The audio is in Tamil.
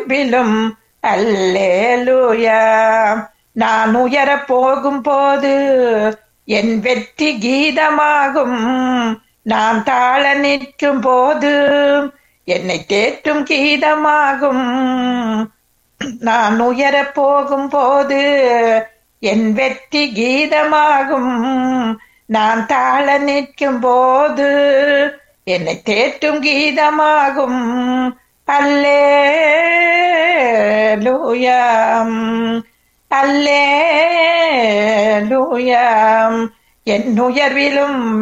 விளிம்பிலும் அல்லேலூயா நான் உயரப் போகும் போது என் வெற்றி கீதமாகும் நான் தாழ நிற்கும் போது என்னை தேற்றும் கீதமாகும் நான் உயரப் போகும் போது என் வெற்றி கீதமாகும் நான் தாழ நிற்கும் போது என்னை தேற்றும் கீதமாகும் அல்லேலூயாம் அல்லேலூயாம் என் உயர்விலும்